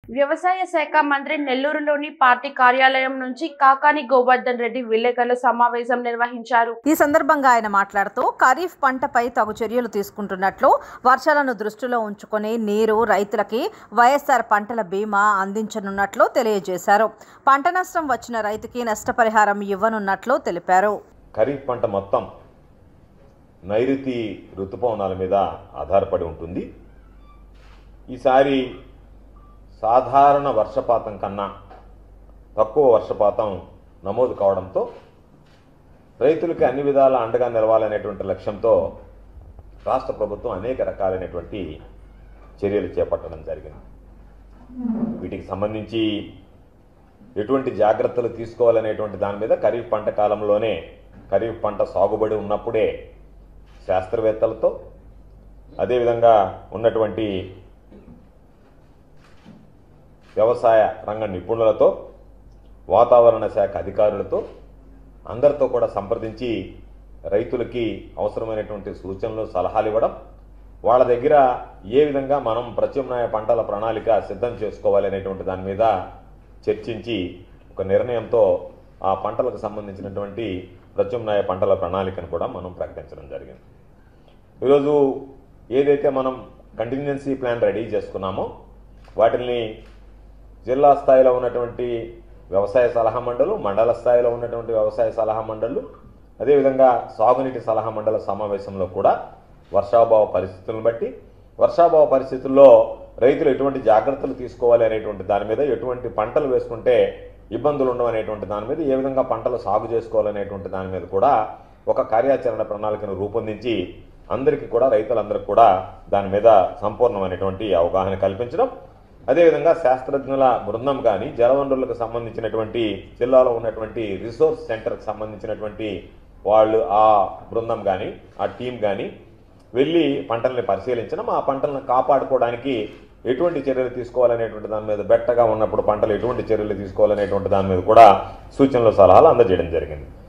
వ్యవసాయ శాఖ మంత్రి నెల్లూరులోని పార్టీ కార్యాలయం నుంచి కాకాని గోవర్ధన్ రెడ్డి విలేకరుల సమావేశం నిర్వహించారు ఈ సందర్భంగా ఆయన మాట్లాడుతూ ఖరీఫ్ పంటపై తగు చర్యలు తీసుకుంటున్నట్లు వర్షాలను దృష్టిలో ఉంచుకొని నీరు రైతులకి వైఎస్ఆర్ పంటల బీమా అందించనున్నట్లు తెలియజేశారు పంట నష్టం వచ్చిన రైతుకి నష్టపరిహారం ఇవ్వనున్నట్లు తెలిపారు ఖరీఫ్ పంట మొత్తం నైరుతి ఋతుపవనాల మీద ఆధారపడి ఉంటుంది ఈసారి సాధారణ వర్షపాతం కన్నా తక్కువ వర్షపాతం నమోదు కావడంతో రైతులకి అన్ని విధాల అండగా నిలవాలనేటువంటి లక్ష్యంతో రాష్ట్ర ప్రభుత్వం అనేక రకాలైనటువంటి చర్యలు చేపట్టడం జరిగింది వీటికి సంబంధించి ఎటువంటి జాగ్రత్తలు తీసుకోవాలనేటువంటి దాని మీద ఖరీఫ్ పంట కాలంలోనే ఖరీఫ్ పంట సాగుబడి ఉన్నప్పుడే శాస్త్రవేత్తలతో అదేవిధంగా ఉన్నటువంటి వ్యవసాయ రంగ నిపుణులతో వాతావరణ శాఖ అధికారులతో అందరితో కూడా సంప్రదించి రైతులకి అవసరమైనటువంటి సూచనలు సలహాలు ఇవ్వడం వాళ్ళ దగ్గర ఏ విధంగా మనం ప్రత్యామ్నాయ పంటల ప్రణాళిక సిద్ధం చేసుకోవాలి అనేటువంటి దాని మీద చర్చించి ఒక నిర్ణయంతో ఆ పంటలకు సంబంధించినటువంటి ప్రత్యామ్నాయ పంటల ప్రణాళికను కూడా మనం ప్రకటించడం జరిగింది ఈరోజు ఏదైతే మనం కంటిన్జెన్సీ ప్లాన్ రెడీ చేసుకున్నామో వాటిని జిల్లా స్థాయిలో ఉన్నటువంటి వ్యవసాయ సలహా మండలు మండల స్థాయిలో ఉన్నటువంటి వ్యవసాయ సలహా మండళ్ళు అదేవిధంగా సాగునీటి సలహా మండల సమావేశంలో కూడా వర్షాభావ పరిస్థితులను బట్టి వర్షాభావ పరిస్థితుల్లో రైతులు ఎటువంటి జాగ్రత్తలు తీసుకోవాలి అనేటువంటి దాని మీద ఎటువంటి పంటలు వేసుకుంటే ఇబ్బందులు ఉండవు అనేటువంటి దాని మీద ఏ విధంగా పంటలు సాగు చేసుకోవాలనేటువంటి దాని మీద కూడా ఒక కార్యాచరణ ప్రణాళికను రూపొందించి అందరికీ కూడా రైతులందరికీ కూడా దాని మీద సంపూర్ణమైనటువంటి అవగాహన కల్పించడం అదేవిధంగా శాస్త్రజ్ఞుల బృందం కానీ జలవనరులకు సంబంధించినటువంటి జిల్లాలో ఉన్నటువంటి రిసోర్స్ సెంటర్కి సంబంధించినటువంటి వాళ్ళు ఆ బృందం కానీ ఆ టీం కానీ వెళ్ళి పంటల్ని పరిశీలించడం ఆ పంటలను కాపాడుకోవడానికి ఎటువంటి చర్యలు తీసుకోవాలనేటువంటి దాని మీద బెట్టగా ఉన్నప్పుడు పంటలు ఎటువంటి చర్యలు తీసుకోవాలనేటువంటి దాని మీద కూడా సూచనలు సలహాలు అందజేయడం జరిగింది